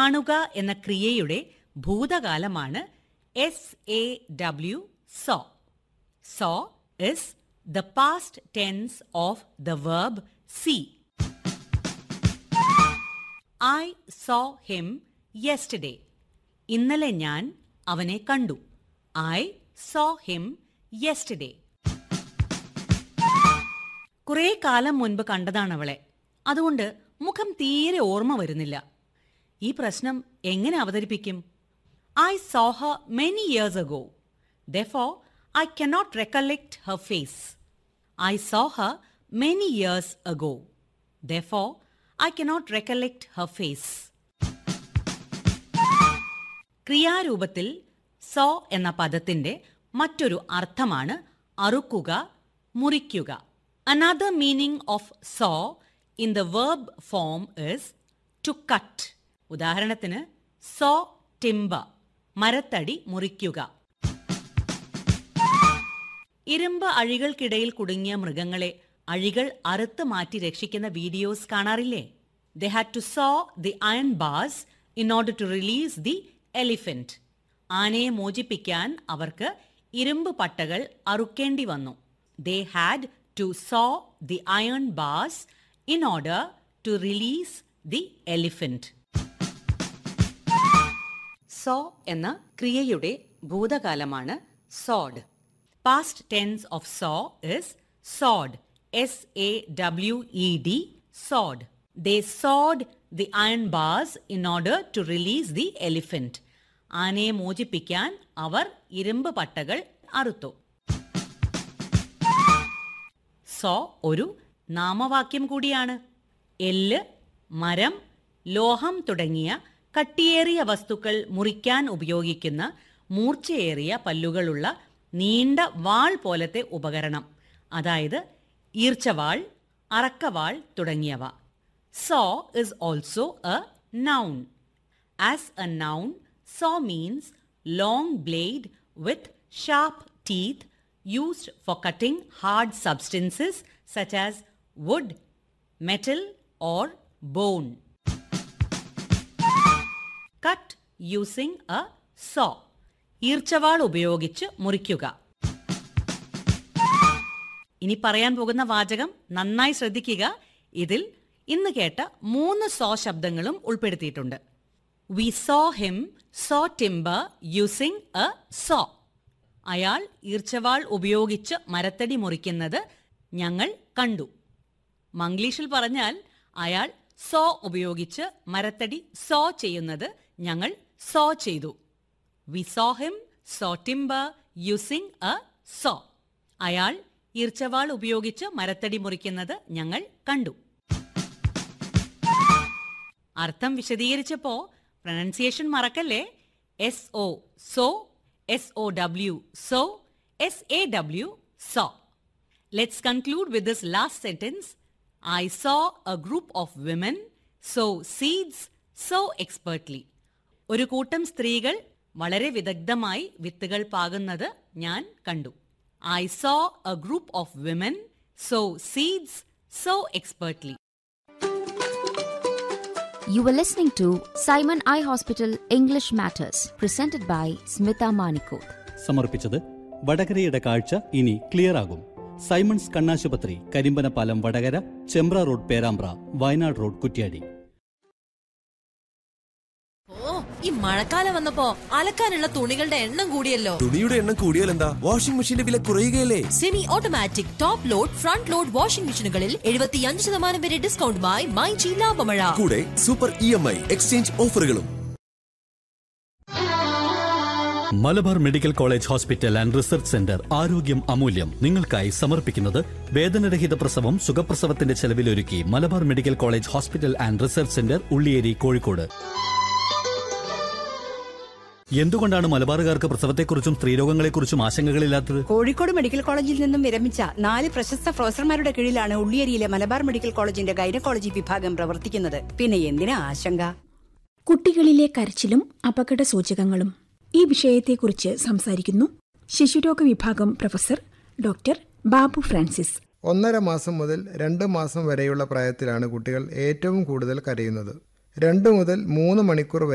കാണുക എന്ന ക്രിയയുടെ ഭൂതകാലമാണ് S A W saw saw is the past tense of the verb see I saw him yesterday ഇന്നലെ ഞാൻ അവനെ കണ്ടു ഐ സോ ഹിം യെസ്റ്റർഡേ കുറേ കാലം മുൻപ് കണ്ടതാണ് അവളെ അതുകൊണ്ട് മുഖം തീരെ ഓർമ്മ വരുന്നില്ല ഈ പ്രശ്നം എങ്ങനെ അവതരിപ്പിക്കും I saw her many years ago though I cannot recollect her face I saw her many years ago though I cannot recollect her face ക്രിയാരൂപത്തിൽ സോ എന്ന പദത്തിന്റെ മറ്റൊരു അർത്ഥമാണ് അറുക്കുക മുറിക്കുക another meaning of saw in the verb form is to cut ഉദാഹരണത്തിന് saw timber മരത്തടി മുറിക്കുക ഇരുമ്പ് അഴികൾക്കിടയിൽ കുടുങ്ങിയ മൃഗങ്ങളെ അഴികൾ അറുത്ത് മാറ്റി രക്ഷിക്കുന്ന വീഡിയോസ് കാണാറില്ലേ they had to saw the iron bars in order to release the elephant ആനയെ മോചിപ്പിക്കാൻ അവർക്ക് ഇരുമ്പ് പട്ടകൾ അറുക്കേണ്ടി വന്നു they had to saw the iron bars in order to release the elephant saw എന്ന ക്രിയയുടെ ഭൂതകാലമാണ് sawed past tense of saw is sawed S A W E D sawed they sawed the iron bars in order to release the elephant ആനയെ മോചിപ്പിക്കാൻ അവർ ഇരുമ്പ് പട്ടകൾ അറുത്തു so ഒരു നാമവാക്യം കൂടിയാണ് എല്ല് മരം ലോഹം തുടങ്ങിയ കട്ടിയേറിയ വസ്തുക്കൾ മുറിക്കാൻ ഉപയോഗിക്കുന്ന മൂർച്ചയേറിയ പല്ലുകളുള്ള നീണ്ട വാൾ പോലത്തെ ഉപകരണം അതായത് ഈർച്ചവാൾ അറക്കവാൾ തുടങ്ങിയവ saw is also a noun as a noun saw means long blade with sharp teeth used for cutting hard substances such as wood, metal, or bone. Cut using a saw. ഈർച്ചവാൾ ഉപയോഗിച്ച് മുറിക്കുക ഇനി പറയാൻ പോകുന്ന വാചകം നന്നായി ശ്രദ്ധിക്കുക ഇതിൽ ഇന്ന് കേട്ട മൂന്ന് സോ ശബ്ദങ്ങളും ഉൾപ്പെടുത്തിയിട്ടുണ്ട് we saw him saw timber using a saw അയാൾ ഈർച്ചവാൾ ഉപയോഗിച്ച് മരത്തടി മുറിക്കുന്നത് ഞങ്ങൾ കണ്ടു മംഗ്ലീഷിൽ പറഞ്ഞാൽ അയാൾ സോ ഉപയോഗിച്ച് മരത്തടി സോ ചെയ്യുന്നത് ഞങ്ങൾ സോ ചെയ്തു we saw him saw timber using a saw അയാൾ ഈർച്ചവാൾ ഉപയോഗിച്ച് മരത്തടി മുറിക്കുന്നത് ഞങ്ങൾ കണ്ടു അർത്ഥം വിശദീകരിച്ചപ്പോ പ്രൊനൗൺസിയേഷൻ മറക്കല്ലേ S O sow S O W, so, S A W, saw. Let's conclude with this last sentence. I saw a group of women sow seeds so expertly. ഒരു കൂട്ടം സ്ത്രീകൾ വളരെ വിദഗ്ധമായി വിത്തുകൾ പാകുന്നത് ഞാൻ കണ്ടു I saw a group of women sow seeds so expertly You were listening to Simon Eye Hospital English Matters, presented by Smita Manikoth. സമർപ്പിച്ചത് വടകരയുടെ കാഴ്ച ഇനി ക്ലിയർ ആകും സൈമൺസ് കണ്ണാശുപത്രി കരിമ്പനപ്പാലം വടകര ചെമ്പ്ര റോഡ് പേരാമ്പ്ര വയനാട് റോഡ് കുറ്റ്യാടി ഓ ഈ മഴക്കാലം വന്നപ്പോ അലക്കാനുള്ള തുണികളുടെ എണ്ണം കൂടിയല്ലോ തുണിയുടെ എണ്ണം കൂടിയാൽ എന്താ വാഷിംഗ് മെഷീന്റെ വില കുറയുകയല്ലേ semi automatic top load front load washing മെഷീനുകളിൽ എഴുപത്തിയഞ്ച് ശതമാനം വരെ ഡിസ്കൗണ്ടുമായി മൈജി ലാഭമഴ കൂടെ super E M I exchange ഓഫറുകളും Malabar medical college hospital and research centre ആരോഗ്യം അമൂല്യം നിങ്ങൾക്കായി സമർപ്പിക്കുന്നത് വേദനരഹിത പ്രസവം സുഖപ്രസവത്തിന്റെ ചെലവിലൊരുക്കി Malabar medical college hospital and research centre Ulliyeri Kozhikode എന്തുകൊണ്ടാണ് മലബാറുകാർക്ക് പ്രസവത്തെക്കുറിച്ചും സ്ത്രീരോഗങ്ങളെക്കുറിച്ചും ആശങ്കകളില്ലാത്തത് കോഴിക്കോട് മെഡിക്കൽ കോളേജിൽ നിന്നും വിരമിച്ച നാല് പ്രശസ്ത പ്രൊഫസർമാരുടെ കീഴിലാണ് ഉള്ളിയേരിയിലെ മലബാർ മെഡിക്കൽ കോളേജിന്റെ ഗൈനക്കോളജി വിഭാഗം പ്രവർത്തിക്കുന്നത് പിന്നെ എന്തിനാ ആശങ്ക കുട്ടികളിലെ കരച്ചിലും അപകട സൂചകങ്ങളും ഈ വിഷയത്തെക്കുറിച്ച് സംസാരിക്കുന്നു ശിശുരോഗ വിഭാഗം പ്രൊഫസർ ഡോക്ടർ ബാബു ഫ്രാൻസിസ് ഒന്നര മാസം മുതൽ രണ്ട് മാസം വരെയുള്ള പ്രായത്തിലാണ് കുട്ടികൾ ഏറ്റവും കൂടുതൽ കരയുന്നത് രണ്ട് മുതൽ മൂന്ന് മണിക്കൂർ